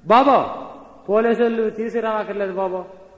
బాబా పోలీసులు తీసుకురావక్కర్లేదు బాబా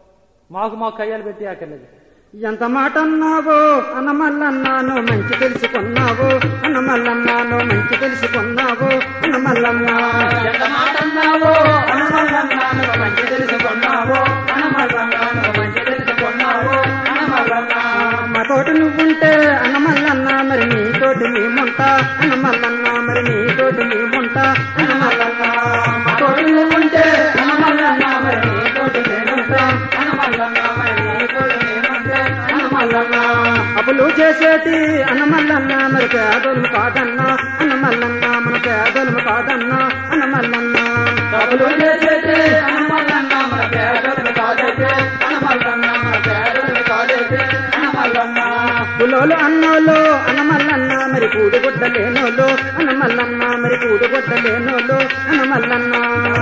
మాకు మాకు కయ్యాలు పెట్టి అక్కర్లేదు ఎంత మాట అన్నావో అన్నమల్లన్నాను మంచి తెలుసుకున్నావు అన్నమల్లన్నాను మంచి తెలుసుకున్నావు అన్నమల్లన్నా ఎంత మాట అన్నావో అనమల్లన్నాను మంచి తెలుసుకున్నావు అనమల్లన్నాను మంచి తెలుసుకున్నావు అనమల్లన్నా మా తోటి నువ్వుంటే అన్నమల్లన్నా మరి నీ తోటి మేముంటా అన్నమల్లన్నా మరి నీ తోటి మేముంటా అన్నమల్లన్నా మా తోటి నువ్వుంటే అనమల్లన్నా మరి నీ తోటి నేనుంటా అనమల్లన్నా మరి నీ తోటి నేనుంటే అనమల్లన్నా అప్పులు చేసేటి అన్నమల్లన్నా మరి పేదలు కాదన్నా అన్నమల్లన్నా మన పేదలు కాదన్నా అన్నమల్లన్నా తప్పులు చేసేటే అనమల్లన్నా మన పేదలు కాదైతే అనమల్లన్నా మన పేదలు కాదైతే అనమల్లన్నా పులోలు అన్నోళ్ళు అన్నమల్లన్నా మరి కూడుగుడ్డ లేనోళ్ళు అన్నమల్లన్నా మరి కూడుగుడ్డ లేనోళ్ళు అన్నమల్లన్నా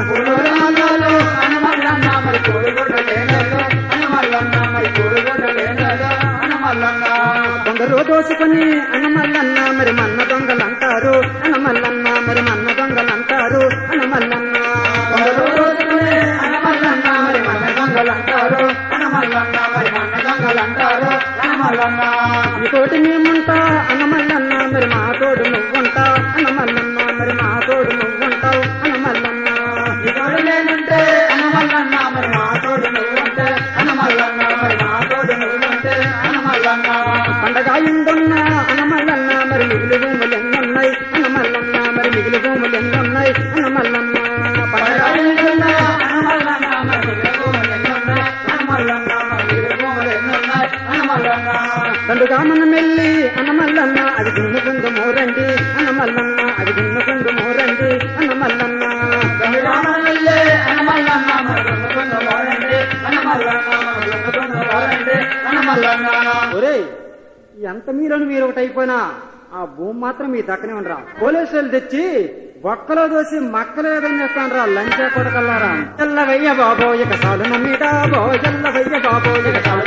పులురాలలో అనమల్లన్నా మరి కోడిగుడ్డ లేనోళ్ళు అనమల్లన్నా మరి కోడిగుడ్డ లేనోళ్ళు అనమల్లన్నా కొందరు దోసుకొని అన్నమల్లన్నా మరి మన్న దొంగలు అంటారు అన్నమల్లన్నా మరి మన్న దొంగలు అంటారు అన్నమల్లన్నా కొందరు రోజుకునే అనమల్లన్నా మరి మన దొంగలంటారు అనమల్లన్నా మరి మన దొంగలంటారు అనమల్లన్నా ఈ తోటి మేముంటా అన్నమల్లన్నా మరి మా తోడు నువ్వుంటా అన్నమల్లన్నా మరి మా తోడు నువ్వుంటావు అన్నమల్లన్నా ఇతడు లేనుంటే అనమల్లన్నా మరి మా తోడు నువ్వుంటే అనమల్లన్నా మరి మా తోడు నువ్వుంటే అనమల్లన్నా పండగ ఇండున్నా అన్నమల్లన్నా మరి మిగిలి భూములు ఎన్నున్నాయి అన్నమల్లన్నా మరి మిగిలి భూములు ఎన్నున్నాయి అన్నమల్లన్నా పండగ పడగాలింటున్నా అనమల్లన్నా మరి మిగిలిపోమలు ఎన్నున్నాయి అనమల్లన్నా మరి మిగిలిపోమలు ఎన్నున్నాయి అనమల్లన్నా తండుగా మన మెల్లి అన్నమల్లన్న అది దున్నుకుందు మోరండి అన్నమల్లన్న అది దున్నుకుందు మోరండి అన్నమల్లన్న గంగామల్లే అనమల్లన్నా మరి దొంగకొండ వాడండి అనమల్లన్నా మరి దొంగకొండ వాడండి అనమల్లన్నా ఒరేయ్ ఎంత మీరని మీరు ఒకటి అయిపోయినా ఆ భూమి మాత్రం మీ దక్కనే ఉండరా పోలీసులు తెచ్చి బొక్కలో దోసి మక్కలు ఏదైనా రా లంచా కొడకల్లారా ఎల్ల వెయ్య బాబో ఇక సాలు నమ్మిడా బో ఎల్ల వెయ్య బాబో ఇక సాలు